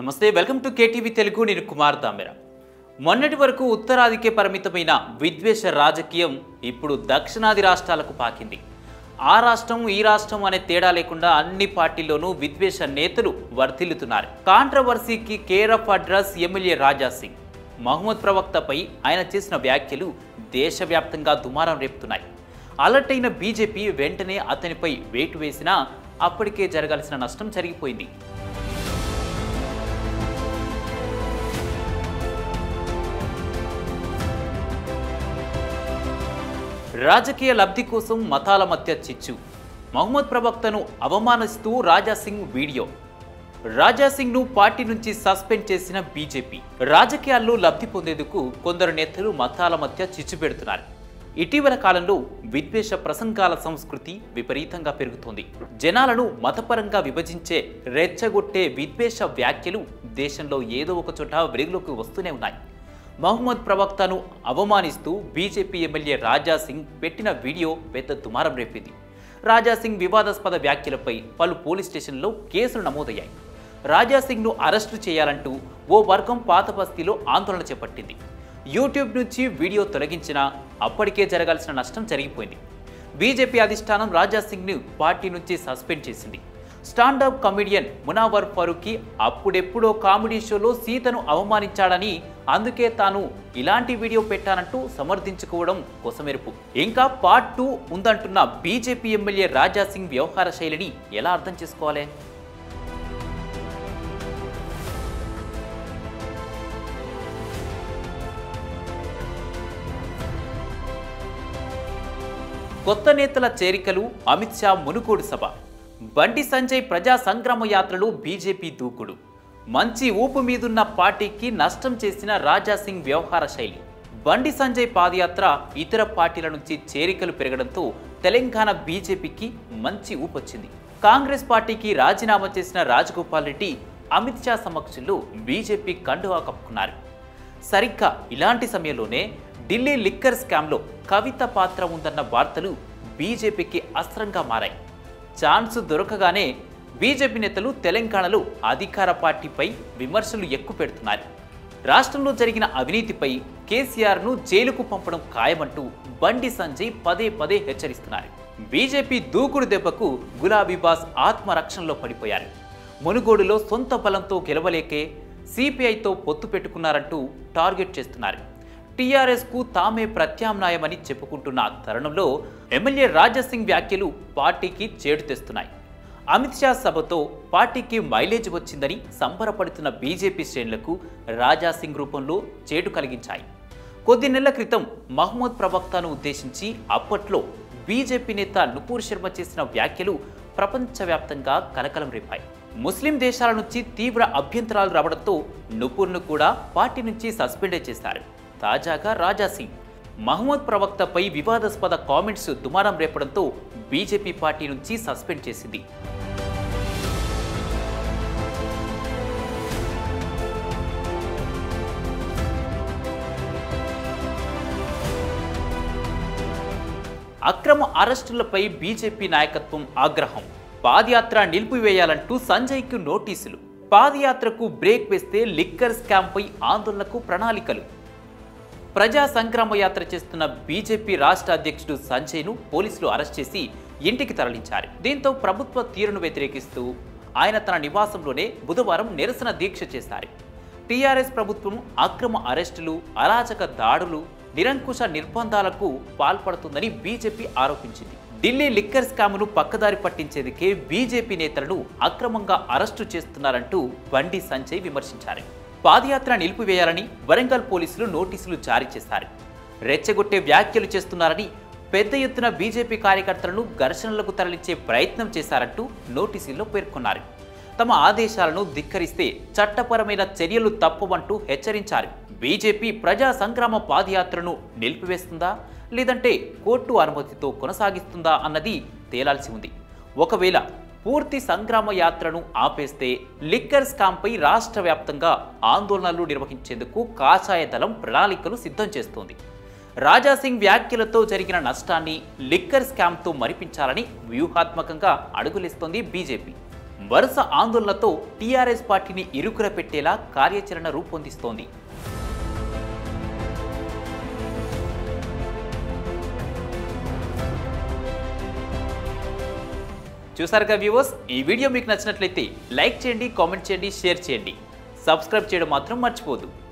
నమస్తే welcome to KTV Telugu నేను కుమార్ దామెర మొన్నటి వరకు ఉత్తరాదికే పరిమితమైన విద్వేష రాజకీయం ఇప్పుడు దక్షిణాది రాష్ట్రాలకు పాకింది ఆ రాష్ట్రం ఈ రాష్ట్రం అనే తేడా లేకుండా అన్ని పార్టీల్లోనూ విద్వేష నేతలు వర్ధిల్లుతున్నారు కాంట్రవర్సీకి care of address MLA Raja Singh Muhammad ప్రవక్తపై ఆయన చేసిన వ్యాఖ్యలు దేశవ్యాప్తంగా దుమారం రేపుతున్నాయి అలర్ట్ అయిన బీజేపీ వెంటనే అతనిపై వేటు వేసినా అప్పటికే జరగాల్సిన నష్టం జరిగిపోయింది రాజకీయ లబ్ధి కోసం మతాల మధ్య చిచ్చు మహమ్మద్ ప్రవక్తను అవమానిస్తూ రాజా సింగ్ వీడియో రాజా సింగ్ ను పార్టీ నుంచి సస్పెండ్ చేసిన బీజేపీ రాజకీయాల్లో లబ్ధి పొందేందుకు కొందరు నేతలు మతాల మధ్య చిచ్చు పెడుతున్నారు ఇటీవల కాలంలో విద్వేష ప్రసంగాల సంస్కృతి విపరీతంగా పెరుగుతోంది జనాలను మతపరంగా విభజించే రెచ్చగొట్టే విద్వేష వ్యాఖ్యలు దేశంలో ఏదో ఒక చోట వెలుగులోకి వస్తూనే ఉన్నాయి మహమ్మద్ ప్రవక్తను అవమానిస్తూ బీజేపీ ఎమ్మెల్యే రాజా సింగ్ పెట్టిన వీడియో పెద్ద దుమారం రేపింది రాజా సింగ్ వివాదాస్పద వ్యాఖ్యలపై పలు పోలీస్ స్టేషన్లో కేసులు నమోదయ్యాయి రాజా సింగ్ను అరెస్టు చేయాలంటూ ఓ వర్గం పాత బస్తీలో ఆందోళన చేపట్టింది యూట్యూబ్ నుంచి వీడియో తొలగించినా అప్పటికే జరగాల్సిన నష్టం జరిగిపోయింది బీజేపీ అధిష్టానం రాజా సింగ్ను పార్టీ నుంచి సస్పెండ్ చేసింది స్టాండప్ కమెడియన్ మునావర్ ఫరూఖీ అప్పుడెప్పుడో కామెడీ షోలో సీతను అవమానించాడని అందుకే తాను ఇలాంటి వీడియో పెట్టానంటూ సమర్థించుకోవడం కొసమెరుపు ఇంకా పార్ట్ టూ ఉందంటున్న బీజేపీ ఎమ్మెల్యే రాజా సింగ్ వ్యవహార శైలిని ఎలా అర్థం చేసుకోవాలి కొత్త నేతల చేరికలు అమిత్ షా మునుగోడు సభ బండి సంజయ్ ప్రజా సంగ్రామ యాత్రలు బీజేపీ దూకుడు మంచి ఊపు మీదున్న పార్టీకి నష్టం చేసిన రాజా సింగ్ వ్యవహార శైలి బండి సంజయ్ పాదయాత్ర ఇతర పార్టీల నుంచి చేరికలు పెరగడంతో తెలంగాణ బీజేపీకి మంచి ఊపొచ్చింది కాంగ్రెస్ పార్టీకి రాజీనామా చేసిన రాజగోపాల్ రెడ్డి అమిత్ షా సమక్షంలో బీజేపీ కండువా కప్పుకున్నారు సరిగ్గా ఇలాంటి సమయంలోనే ఢిల్లీ లిక్కర్ స్కామ్లో కవిత పాత్ర ఉందన్న వార్తలు బీజేపీకి అస్త్రంగా మారాయి ఛాన్స్ దొరకగానే బీజేపీ నేతలు తెలంగాణలో అధికార పార్టీపై విమర్శలు ఎక్కువ పెడుతున్నారు రాష్ట్రంలో జరిగిన అవినీతిపై కేసీఆర్ను జైలుకు పంపడం ఖాయమంటూ బండి సంజయ్ పదే పదే హెచ్చరిస్తున్నారు బీజేపీ దూకుడు దెబ్బకు గులాబీ బాస్ ఆత్మరక్షణలో పడిపోయారు మునుగోడులో సొంత బలంతో గెలవలేకే సిపిఐతో పొత్తు పెట్టుకున్నారంటూ టార్గెట్ చేస్తున్నారు టీఆర్ఎస్కు తామే ప్రత్యామ్నాయమని చెప్పుకుంటున్న ఆ తరుణంలో ఎమ్మెల్యే రాజాసింగ్ వ్యాఖ్యలు పార్టీకి చేడు తెస్తున్నాయి అమిత్ షా సభతో పార్టీకి మైలేజ్ వచ్చిందని సంబరపడుతున్న బీజేపీ శ్రేణులకు రాజాసింగ్ రూపంలో చేటు కలిగించాయి కొద్ది నెలల క్రితం మహమ్మద్ ప్రవక్తను ఉద్దేశించి అప్పట్లో బీజేపీ నేత నుపూర్ శర్మ చేసిన వ్యాఖ్యలు ప్రపంచవ్యాప్తంగా కలకలం రేపాయి ముస్లిం దేశాల నుంచి తీవ్ర అభ్యంతరాలు రావడంతో నుపూర్ను కూడా పార్టీ నుంచి సస్పెండ్ చేశారు తాజాగా రాజా సింగ్ మహమ్మద్ ప్రవక్తపై వివాదాస్పద కామెంట్స్ దుమారం రేపడంతో బీజేపీ పార్టీ నుంచి సస్పెండ్ చేసింది అక్రమ అరెస్టులపై బీజేపీ నాయకత్వం ఆగ్రహం పాదయాత్ర నిలిపివేయాలంటూ సంజయ్కు నోటీసులు పాదయాత్రకు బ్రేక్ వేస్తే లిక్కర్ స్కామ్పై ఆందోళనకు ప్రణాళికలు ప్రజా సంగ్రామ యాత్ర చేస్తున్న బీజేపీ రాష్ట్ర అధ్యక్షుడు సంజయ్ను పోలీసులు అరెస్ట్ చేసి ఇంటికి తరలించారు దీంతో ప్రభుత్వ తీరును వ్యతిరేకిస్తూ ఆయన తన నివాసంలోనే బుధవారం నిరసన దీక్ష చేశారు టీఆర్ఎస్ ప్రభుత్వం అక్రమ అరెస్టులు అరాచక దాడులు నిరంకుశ నిర్బంధాలకు పాల్పడుతుందని బీజేపీ ఆరోపించింది ఢిల్లీ లిక్కర్ స్కామ్ను పక్కదారి పట్టించేందుకే బీజేపీ నేతలను అక్రమంగా అరెస్టు చేస్తున్నారంటూ బండి సంజయ్ విమర్శించారు పాదయాత్ర నిలిపివేయాలని వరంగల్ పోలీసులు నోటీసులు జారీ చేశారు రెచ్చగొట్టే వ్యాఖ్యలు చేస్తున్నారని పెద్ద ఎత్తున బీజేపీ కార్యకర్తలను ఘర్షణలకు తరలించే ప్రయత్నం చేశారంటూ నోటీసుల్లో పేర్కొన్నారు తమ ఆదేశాలను ధిక్కరిస్తే చట్టపరమైన చర్యలు తప్పవంటూ హెచ్చరించారు బీజేపీ ప్రజా సంగ్రామ పాదయాత్రను నిలిపివేస్తుందా లేదంటే కోర్టు అనుమతితో కొనసాగిస్తుందా అన్నది తేలాల్సి ఉంది ఒకవేళ పూర్తి సంగ్రామ యాత్రను ఆపేస్తే లిక్కర్ స్కామ్పై రాష్ట్ర వ్యాప్తంగా ఆందోళనలు నిర్వహించేందుకు కాషాయ దళం ప్రణాళికలు సిద్ధం చేస్తోంది రాజాసింగ్ వ్యాఖ్యలతో జరిగిన నష్టాన్ని లిక్కర్ స్కామ్తో మరిపించాలని వ్యూహాత్మకంగా అడుగులేస్తోంది బీజేపీ వరుస ఆందోళనలతో టీఆర్ఎస్ పార్టీని ఇరుకుర పెట్టేలా కార్యాచరణ రూపొందిస్తోంది చూసారుగా వ్యూవర్స్ ఈ వీడియో మీకు నచ్చినట్లయితే లైక్ చేయండి కామెంట్ చేయండి షేర్ చేయండి సబ్స్క్రైబ్ చేయడం మాత్రం మర్చిపోదు